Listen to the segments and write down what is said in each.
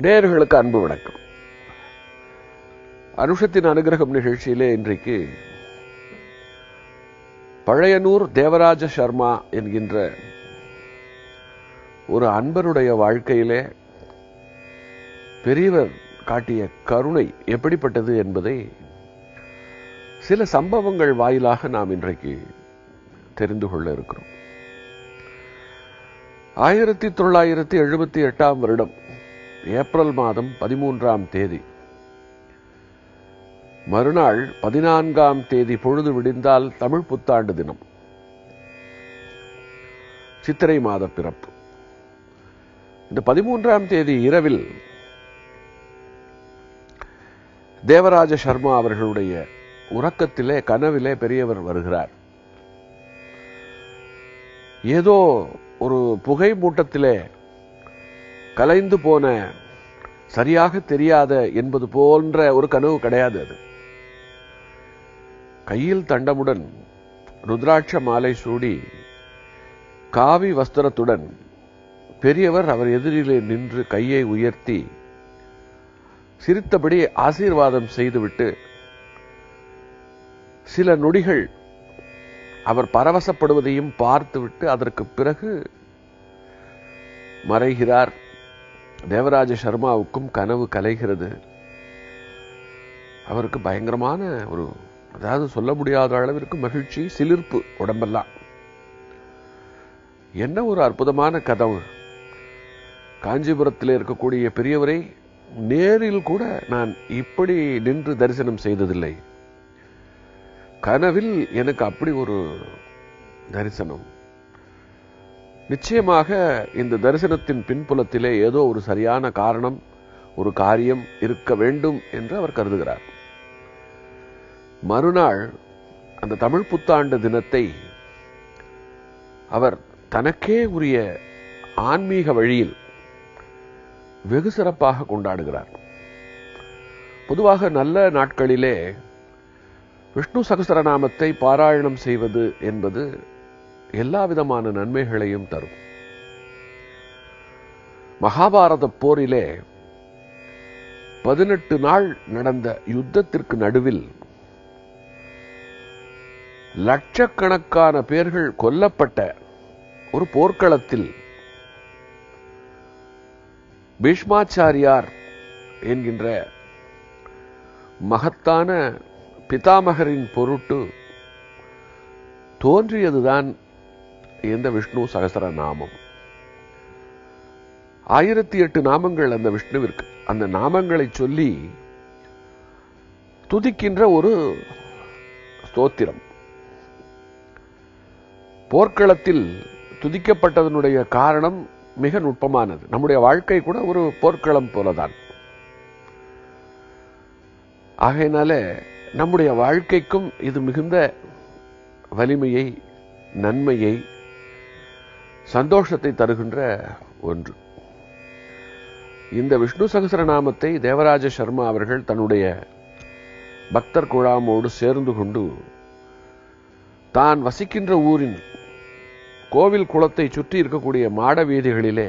நேயர்களுக்கு அன்பு வணக்கம் அனுஷத்தின் அனுகிரகம் நிகழ்ச்சியிலே இன்றைக்கு பழையனூர் தேவராஜ சர்மா என்கின்ற ஒரு அன்பருடைய வாழ்க்கையிலே பெரியவர் காட்டிய கருணை எப்படிப்பட்டது என்பதை சில சம்பவங்கள் வாயிலாக நாம் இன்றைக்கு தெரிந்து கொள்ள இருக்கிறோம் ஆயிரத்தி தொள்ளாயிரத்தி எழுபத்தி எட்டாம் வருடம் ஏப்ரல் மாதம் பதிமூன்றாம் தேதி மறுநாள் பதினான்காம் தேதி பொழுது விடிந்தால் தமிழ் புத்தாண்டு தினம் சித்திரை மாத பிறப்பு இந்த பதிமூன்றாம் தேதி இரவில் தேவராஜ சர்மா அவர்களுடைய உறக்கத்திலே கனவிலே பெரியவர் வருகிறார் ஏதோ ஒரு புகை மூட்டத்திலே கலைந்து போன சரியாக தெரியாத என்பது போன்ற ஒரு கனவு கிடையாது அது கையில் தண்டமுடன் ருத்ராட்ச மாலை சூடி காவி வஸ்திரத்துடன் பெரியவர் அவர் எதிரிலே நின்று கையை உயர்த்தி சிரித்தபடி ஆசீர்வாதம் செய்துவிட்டு சில நொடிகள் அவர் பரவசப்படுவதையும் பார்த்துவிட்டு அதற்கு பிறகு மறைகிறார் தேவராஜ சர்மாவுக்கும் கனவு கலைகிறது அவருக்கு பயங்கரமான ஒரு அதாவது சொல்ல முடியாத அளவிற்கு மகிழ்ச்சி சிலிர்ப்பு உடம்பெல்லாம் என்ன ஒரு அற்புதமான கதவு காஞ்சிபுரத்தில் இருக்கக்கூடிய பெரியவரை நேரில் கூட நான் இப்படி நின்று தரிசனம் செய்ததில்லை கனவில் எனக்கு அப்படி ஒரு தரிசனம் நிச்சயமாக இந்த தரிசனத்தின் பின்புலத்திலே ஏதோ ஒரு சரியான காரணம் ஒரு காரியம் இருக்க வேண்டும் என்று அவர் கருதுகிறார் மறுநாள் அந்த தமிழ் புத்தாண்டு தினத்தை அவர் தனக்கே உரிய ஆன்மீக வழியில் வெகு சிறப்பாக கொண்டாடுகிறார் பொதுவாக நல்ல நாட்களிலே விஷ்ணு சகசரநாமத்தை பாராயணம் செய்வது என்பது எல்லா விதமான நன்மைகளையும் தரும் மகாபாரத போரிலே பதினெட்டு நாள் நடந்த யுத்தத்திற்கு நடுவில் லட்சக்கணக்கான பேர்கள் கொல்லப்பட்ட ஒரு போர்க்களத்தில் பீஷ்மாச்சாரியார் என்கின்ற மகத்தான பிதாமகரின் பொருட்டு தோன்றியதுதான் இந்த விஷ்ணு சகசர நாமம் ஆயிரத்தி எட்டு நாமங்கள் அந்த விஷ்ணுவிற்கு அந்த நாமங்களை சொல்லி துதிக்கின்ற ஒரு ஸ்தோத்திரம் போர்க்களத்தில் துதிக்கப்பட்டதனுடைய காரணம் மிக நுட்பமானது நம்முடைய வாழ்க்கை கூட ஒரு போர்க்களம் போலதான் ஆகையினால நம்முடைய வாழ்க்கைக்கும் இது மிகுந்த வலிமையை நன்மையை சந்தோஷத்தை தருகின்ற ஒன்று இந்த விஷ்ணு சகசரநாமத்தை தேவராஜ சர்மா அவர்கள் தன்னுடைய பக்தர் குழாமோடு சேர்ந்து கொண்டு தான் வசிக்கின்ற ஊரின் கோவில் குளத்தை சுற்றி இருக்கக்கூடிய மாட வீதிகளிலே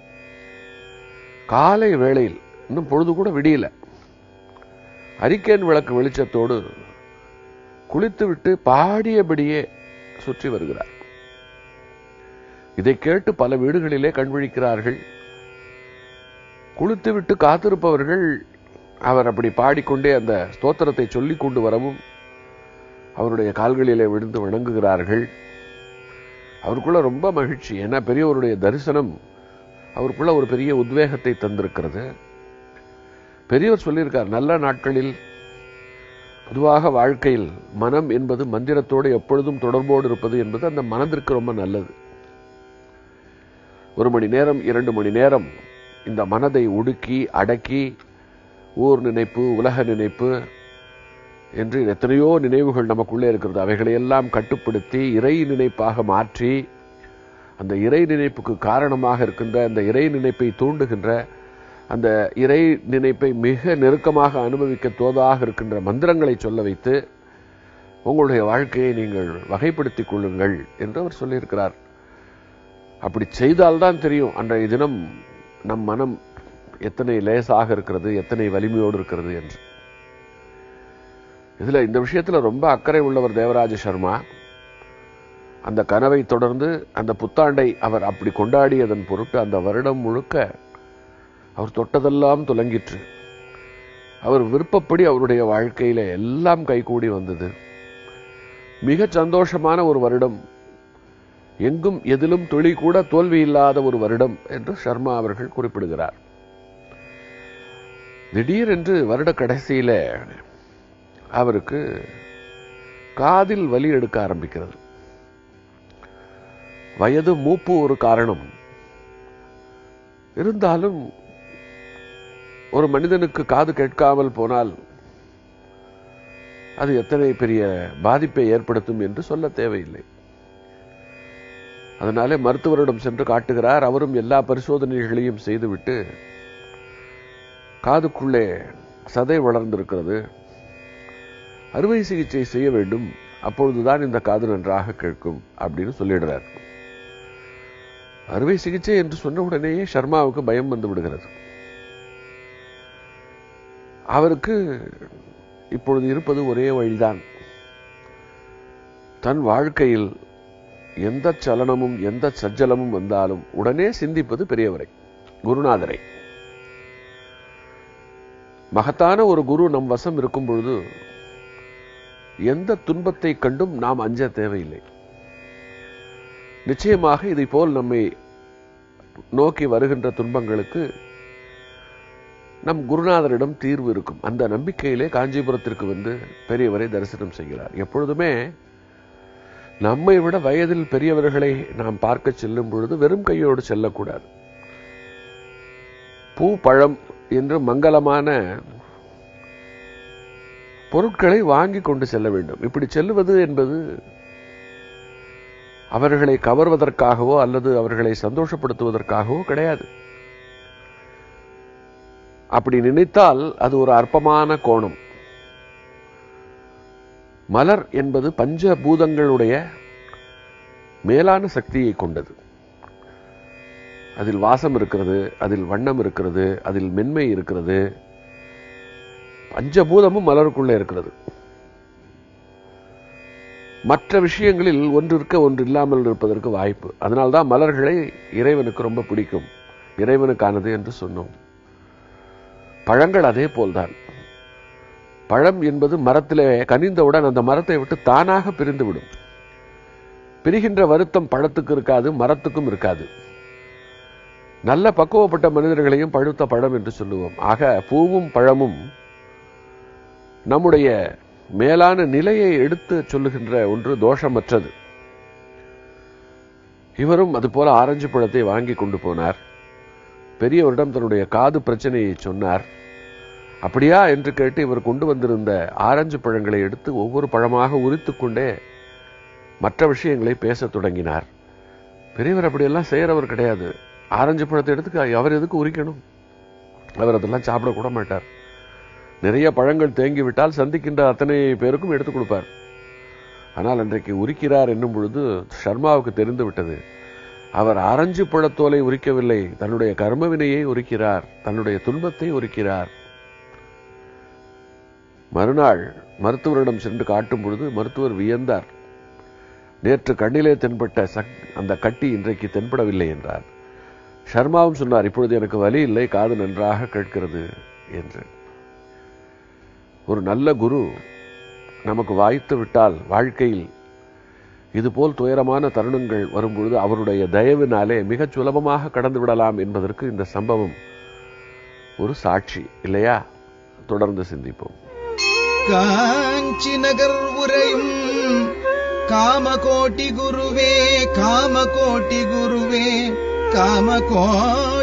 காலை வேளையில் இன்னும் பொழுது கூட விடியல அரிக்கேன் விளக்கு வெளிச்சத்தோடு குளித்துவிட்டு பாடியபடியே சுற்றி வருகிறார் இதை கேட்டு பல வீடுகளிலே கண்விழிக்கிறார்கள் குளித்துவிட்டு காத்திருப்பவர்கள் அவர் அப்படி பாடிக்கொண்டே அந்த ஸ்தோத்திரத்தை சொல்லிக் கொண்டு வரவும் அவருடைய கால்களிலே விழுந்து வணங்குகிறார்கள் அவருக்குள்ள ரொம்ப மகிழ்ச்சி ஏன்னா பெரியவருடைய தரிசனம் அவருக்குள்ள ஒரு பெரிய உத்வேகத்தை தந்திருக்கிறது பெரியவர் சொல்லியிருக்கார் நல்ல நாட்களில் பொதுவாக வாழ்க்கையில் மனம் என்பது மந்திரத்தோடு எப்பொழுதும் தொடர்போடு இருப்பது என்பது அந்த மனதிற்கு ரொம்ப நல்லது ஒரு மணி நேரம் இரண்டு மணி நேரம் இந்த மனதை ஒடுக்கி அடக்கி ஊர் நினைப்பு உலக நினைப்பு என்று எத்தனையோ நினைவுகள் நமக்குள்ளே இருக்கிறது அவைகளை எல்லாம் கட்டுப்படுத்தி இறை நினைப்பாக மாற்றி அந்த இறை நினைப்புக்கு காரணமாக இருக்கின்ற அந்த இறை நினைப்பை தூண்டுகின்ற அந்த இறை நினைப்பை மிக நெருக்கமாக அனுபவிக்க தோதாக இருக்கின்ற மந்திரங்களை சொல்ல வைத்து உங்களுடைய வாழ்க்கையை நீங்கள் வகைப்படுத்திக் கொள்ளுங்கள் என்று அவர் சொல்லியிருக்கிறார் அப்படி செய்தால்தான் தெரியும் அன்றைய தினம் நம் மனம் எத்தனை லேசாக இருக்கிறது எத்தனை வலிமையோடு இருக்கிறது என்று இதுல இந்த விஷயத்துல ரொம்ப அக்கறை உள்ளவர் தேவராஜ சர்மா அந்த கனவை தொடர்ந்து அந்த புத்தாண்டை அவர் அப்படி கொண்டாடியதன் பொருட்டு அந்த வருடம் முழுக்க அவர் தொட்டதெல்லாம் துலங்கிற்று அவர் விருப்பப்படி அவருடைய வாழ்க்கையில எல்லாம் கைகூடி வந்தது மிக சந்தோஷமான ஒரு வருடம் எங்கும் எதிலும் துளி கூட தோல்வி இல்லாத ஒரு வருடம் என்று சர்மா அவர்கள் குறிப்பிடுகிறார் திடீரென்று வருட கடைசியில அவருக்கு காதில் வலி எடுக்க ஆரம்பிக்கிறது வயது மூப்பு ஒரு காரணம் இருந்தாலும் ஒரு மனிதனுக்கு காது கேட்காமல் போனால் அது எத்தனை பெரிய பாதிப்பை ஏற்படுத்தும் என்று சொல்ல தேவையில்லை அதனாலே மருத்துவரிடம் சென்று காட்டுகிறார் அவரும் எல்லா பரிசோதனைகளையும் செய்துவிட்டு காதுக்குள்ளே சதை வளர்ந்திருக்கிறது அறுவை சிகிச்சை செய்ய வேண்டும் அப்பொழுதுதான் இந்த காது நன்றாக கேட்கும் அப்படின்னு சொல்லிடுறார் அறுவை சிகிச்சை என்று சொன்ன உடனேயே சர்மாவுக்கு பயம் வந்து விடுகிறது அவருக்கு இப்பொழுது இருப்பது ஒரே வழிதான் தன் வாழ்க்கையில் எந்த சலனமும் எந்த சஞ்சலமும் வந்தாலும் உடனே சிந்திப்பது பெரியவரை குருநாதரை மகத்தான ஒரு குரு நம் வசம் இருக்கும் பொழுது எந்த துன்பத்தை கண்டும் நாம் அஞ்ச தேவையில்லை நிச்சயமாக இதை போல் நம்மை நோக்கி வருகின்ற துன்பங்களுக்கு நம் குருநாதரிடம் தீர்வு இருக்கும் அந்த நம்பிக்கையிலே காஞ்சிபுரத்திற்கு வந்து பெரியவரை தரிசனம் செய்கிறார் எப்பொழுதுமே நம்மை விட வயதில் பெரியவர்களை நாம் பார்க்க செல்லும் பொழுது வெறும் கையோடு செல்லக்கூடாது பூ பழம் என்று மங்களமான பொருட்களை வாங்கி கொண்டு செல்ல வேண்டும் இப்படி செல்லுவது என்பது அவர்களை கவர்வதற்காகவோ அல்லது அவர்களை சந்தோஷப்படுத்துவதற்காகவோ கிடையாது அப்படி நினைத்தால் அது ஒரு அற்பமான கோணம் மலர் என்பது பஞ்ச பூதங்களுடைய மேலான சக்தியை கொண்டது அதில் வாசம் இருக்கிறது அதில் வண்ணம் இருக்கிறது அதில் மென்மை இருக்கிறது பஞ்சபூதமும் மலருக்குள்ளே இருக்கிறது மற்ற விஷயங்களில் ஒன்று இருக்க ஒன்று இல்லாமல் இருப்பதற்கு வாய்ப்பு அதனால்தான் மலர்களை இறைவனுக்கு ரொம்ப பிடிக்கும் இறைவனுக்கானது என்று சொன்னோம் பழங்கள் அதே போல்தான் பழம் என்பது மரத்திலே கனிந்தவுடன் அந்த மரத்தை விட்டு தானாக பிரிந்து விடும் பிரிகின்ற வருத்தம் பழத்துக்கு இருக்காது மரத்துக்கும் இருக்காது நல்ல பக்குவப்பட்ட மனிதர்களையும் பழுத்த பழம் என்று சொல்லுவோம் ஆக பூவும் பழமும் நம்முடைய மேலான நிலையை எடுத்து சொல்லுகின்ற ஒன்று தோஷமற்றது இவரும் அதுபோல ஆரஞ்சு பழத்தை வாங்கி கொண்டு போனார் பெரியவரிடம் தன்னுடைய காது பிரச்சனையை சொன்னார் அப்படியா என்று கேட்டு இவர் கொண்டு வந்திருந்த ஆரஞ்சு பழங்களை எடுத்து ஒவ்வொரு பழமாக உரித்து கொண்டே மற்ற விஷயங்களை பேசத் தொடங்கினார் பெரியவர் அப்படியெல்லாம் செய்யறவர் கிடையாது ஆரஞ்சு பழத்தை எடுத்து அவர் எதுக்கு உரிக்கணும் அவர் அதெல்லாம் சாப்பிட கூட மாட்டார் நிறைய பழங்கள் தேங்கி விட்டால் சந்திக்கின்ற அத்தனை பேருக்கும் எடுத்துக் கொடுப்பார் ஆனால் அன்றைக்கு உரிக்கிறார் என்னும் பொழுது ஷர்மாவுக்கு தெரிந்து விட்டது அவர் ஆரஞ்சு பழத்தோலை உரிக்கவில்லை தன்னுடைய கர்மவினையை உரிக்கிறார் தன்னுடைய துன்பத்தை உரிக்கிறார் மறுநாள் மருத்துவரிடம் சென்று காட்டும் பொழுது மருத்துவர் வியந்தார் நேற்று கண்ணிலே தென்பட்ட சக் அந்த கட்டி இன்றைக்கு தென்படவில்லை என்றார் ஷர்மாவும் சொன்னார் இப்பொழுது எனக்கு வலி இல்லை காது நன்றாக கேட்கிறது என்று ஒரு நல்ல குரு நமக்கு வாய்த்து விட்டால் வாழ்க்கையில் இதுபோல் துயரமான தருணங்கள் வரும்பொழுது அவருடைய தயவினாலே மிகச் சுலபமாக கடந்து விடலாம் என்பதற்கு இந்த சம்பவம் ஒரு சாட்சி இல்லையா தொடர்ந்து சிந்திப்போம் காஞ்சி நகர் உரையும் காமகோட்டி குருவே காமகோட்டி குருவே காமகோட்டி